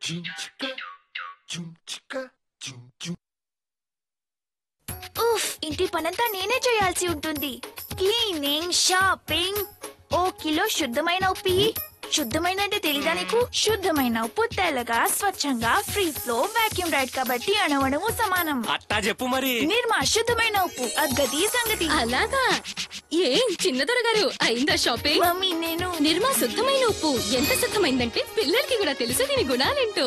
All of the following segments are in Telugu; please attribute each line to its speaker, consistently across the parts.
Speaker 1: Chum chika, chum chika, chum chum.
Speaker 2: ఉఫ్ ఇంటి పనంతా నేనే చేయాల్సి ఉంటుంది క్లీనింగ్ షాపింగ్ ఓ కిలో శుద్ధమైన ఉప్పి శుద్ధమైన అంటే తెలీదా నీకు శుద్ధమైన ఉప్పు తెల్లగా స్వచ్ఛంగా ఫ్రీ ఫ్లో వాక్యూమ్ రైడ్ కాబట్టి అణవణము సమానం
Speaker 3: అట్టా చెప్పు మరి
Speaker 2: నిర్మా శుద్ధమైన ఉప్పు అద్గతి సంగతి
Speaker 4: అలాగా ఏం చిన్నదొర గారు అయిందా షాపింగ్
Speaker 2: మమ్మీ నేను
Speaker 4: నిర్మా శుద్ధమైన ఉప్పు ఎంత శుద్ధమైందంటే పిల్లలకి కూడా తెలుసు దీని గుణాలేంటో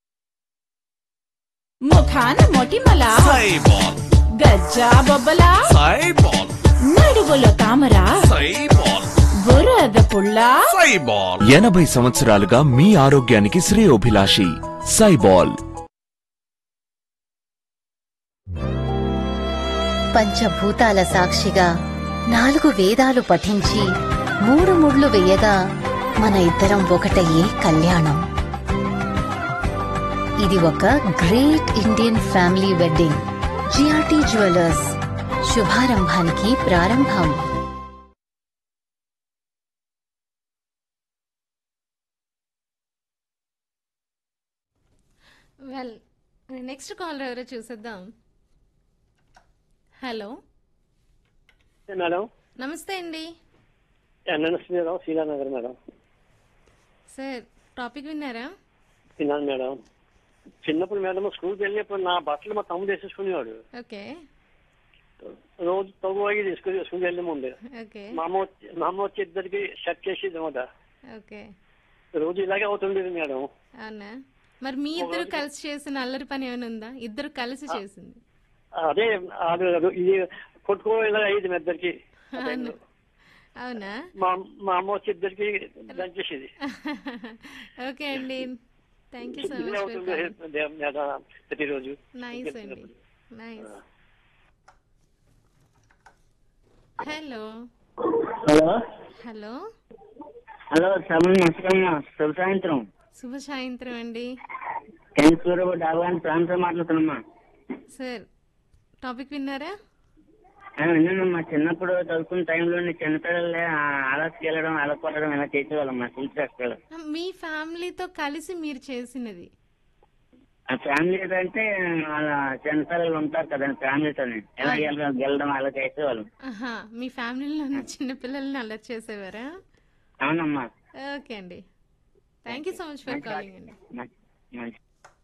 Speaker 5: ముఖాన మొటిమల
Speaker 3: సైబాల్
Speaker 5: గజ్జా బొబ్బల
Speaker 3: సైబాల్
Speaker 5: నడుగులో తామర
Speaker 3: సైబాల్
Speaker 5: బురద పుల్ల
Speaker 3: సైబాల్
Speaker 6: ఎనభై సంవత్సరాలుగా మీ ఆరోగ్యానికి శ్రేయోభిలాషి సైబాల్
Speaker 7: పంచభూతాల సాక్షిగా నాలుగు వేదాలు పఠించి మూడు ముళ్ళు వేయగా మన ఇద్దరం ఒకటయ్యే కళ్యాణం ఇది ఒక great Indian family wedding GRT jewellers శుభారంభానికి ప్రారంభం
Speaker 8: వెల్ నెక్స్ట్ కాల్ ఎవరో చూసేద్దాం హలో
Speaker 9: మేడం
Speaker 8: నమస్తే అండి
Speaker 9: ఎన్ఎన్ఎస్రావు శ్రీరానగర్ మేడం
Speaker 8: సార్ టాపిక్ విన్నారా
Speaker 9: తిన్నాను మేడం చిన్నప్పుడు మేడం స్కూల్కి వెళ్ళినప్పుడు నా బట్టలు మా తమ్ముడు వేసేసుకునేవాడు
Speaker 8: ఓకే
Speaker 9: రోజు తగు అయ్యి తీసుకుని స్కూల్కి వెళ్ళే ముందు
Speaker 8: ఓకే
Speaker 9: మా అమ్మ వచ్చి- మా అమ్మ వచ్చి ఇద్దరికి షర్ట్ చేసేది అనమాట
Speaker 8: ఓకే
Speaker 9: రోజు ఇలాగే అవుతుండేది మేడం
Speaker 8: అవునా మరి మీ ఇద్దరు కలిసి చేసిన అల్లరి పని ఏమైనా ఉందా ఇద్దరు కలిసి చేసింది
Speaker 9: అదే అది అది- ఇది కొట్టుకో ఇలా అయ్యేది మా ఇద్దరికి
Speaker 8: అవును అవునా
Speaker 9: మా మా అమ్మ వచ్చి ఇద్దరికి దంచేసేది
Speaker 8: ఓకే అండి థ్యాంక్ యూ సో
Speaker 9: ఇదే
Speaker 8: మచ్
Speaker 9: అవుతుంది మేడం ప్రతిరోజు
Speaker 8: నైస్ అండి nice hello
Speaker 10: hello
Speaker 8: hello
Speaker 10: hello సమయం నమస్కారం శుభ సాయంత్రం
Speaker 8: శుభ సాయంత్రం అండి
Speaker 10: కెన్సూరు డాబా ప్రాంతం మాట్లాడుతున్నామ్మా
Speaker 8: సార్ టాపిక్ విన్నారా
Speaker 10: ఆ, విన్నానమ్మా చిన్నప్పుడు చదువుకున్న టైంలో చిన్నపిల్లలే అలస్కి వెళ్ళడం అలకొట్టడం ఇలా చేసేవాళ్ళమ్మా స్కూల్ చేస్తారు
Speaker 8: మీ ఫ్యామిలీతో కలిసి మీరు చేసినది
Speaker 10: ఆ ఫ్యామిలీ అంటే వాళ్ళ చిన్నపిల్లలు ఉంటారు కదండి ఫ్యామిలీతోనే ఎలా వెళ్ళడం గెలడం అలా చేసేవాళ్ళం
Speaker 8: ఆహా మీ ఫ్యామిలీలో ఉన్న చిన్న పిల్లల్ని అలర్ట్ చేసేవారా
Speaker 10: అవునమ్మా
Speaker 8: ఓకే అండి thank you so much for calling అండి
Speaker 10: మంచి- మంచి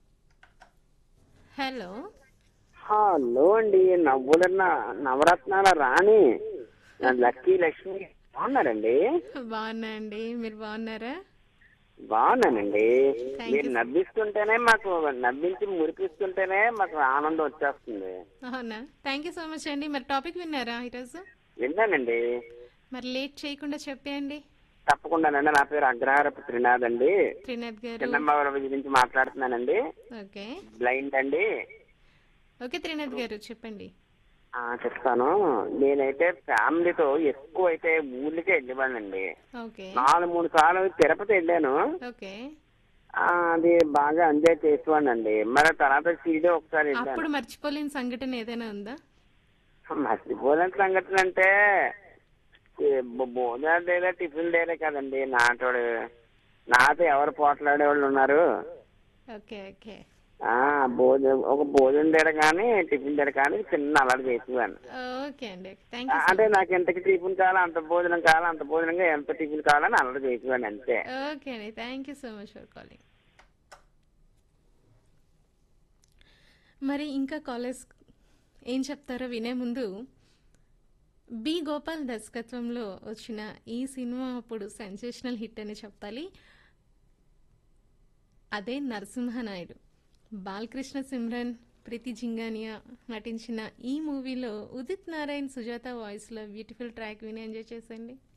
Speaker 8: హలో
Speaker 11: హలో అండి నవ్వులన్న నవరత్నాల రాణి నా లక్కీ లక్ష్మి బాగున్నారండి
Speaker 8: బాగున్నా అండి మీరు బాగున్నారా
Speaker 11: బాగున్నానండి
Speaker 8: Thank
Speaker 11: మీరు
Speaker 8: you.
Speaker 11: నవ్విస్తుంటేనే మాకు నవ్వించి మురిపిస్తుంటేనే మాకు ఆనందం వచ్చేస్తుంది
Speaker 8: అవునా థ్యాంక్ యూ సో మచ్ అండి మరి టాపిక్ విన్నారా ఈరోజు
Speaker 11: విన్నానండి
Speaker 8: మరి లేట్ చేయకుండా చెప్పేయండి
Speaker 11: తప్పకుండానండి నా పేరు అగ్రహారపు త్రినాథ్ అండి
Speaker 8: త్రినాథ్ గారు
Speaker 11: చిన్నమ్మ గురించి మాట్లాడుతున్నానండి
Speaker 8: ఓకే
Speaker 11: బ్లైండ్ అండి
Speaker 8: ఓకే త్రినాథ్ గారు చెప్పండి
Speaker 11: ఆ, చెప్తాను నేనైతే ఫ్యామిలీతో ఎక్కువ అయితే ఊళ్ళకే వెళ్ళేవాడినండి
Speaker 8: ఓకే
Speaker 11: నాలుగు మూడు సార్లు తిరుపతి వెళ్ళాను
Speaker 8: ఓకే
Speaker 11: ఆ, అది బాగా ఎంజాయ్ చేసేవాడినండి మరి తర్వాత సీడే ఒకసారి
Speaker 8: అప్పుడు
Speaker 11: వెళ్ళాను
Speaker 8: మర్చిపోలేని సంఘటన ఏదైనా ఉందా
Speaker 11: మర్చిపోలేని సంఘటన అంటే ఈ భో- భోజనాలు డేలే టిఫిన్ డేలే కదండి నాటోడు నాతో ఎవరు పోట్లాడే వాళ్ళు ఉన్నారు
Speaker 8: ఓకే ఓకే
Speaker 11: ఆ భోజనం ఒక భోజనం డేర కానీ టిఫిన్ డేర కానీ చిన్న అలవాటు చేసేవాడిని
Speaker 8: ఓకే అండి థ్యాంక్
Speaker 11: ఆ,
Speaker 8: యూ
Speaker 11: అంటే నాకు ఎంతకి టిఫిన్ కావాలా అంత భోజనం కావాలా అంత భోజనంగా ఎంత టిఫిన్ కావాలని అలవాటు చేసేవాడిని అంతే
Speaker 8: ఓకే అండి thank you so much for calling మరి ఇంకా కాలేజ్ ఏం చెప్తారో వినే ముందు బి గోపాల్ దర్శకత్వంలో వచ్చిన ఈ సినిమా అప్పుడు సెన్సేషనల్ హిట్ అని చెప్పాలి అదే నరసింహనాయుడు బాలకృష్ణ సిమ్రన్ ప్రీతి జింగానియా నటించిన ఈ మూవీలో ఉదిత్ నారాయణ్ సుజాత వాయిస్లో బ్యూటిఫుల్ ట్రాక్ విని ఎంజాయ్ చేసండి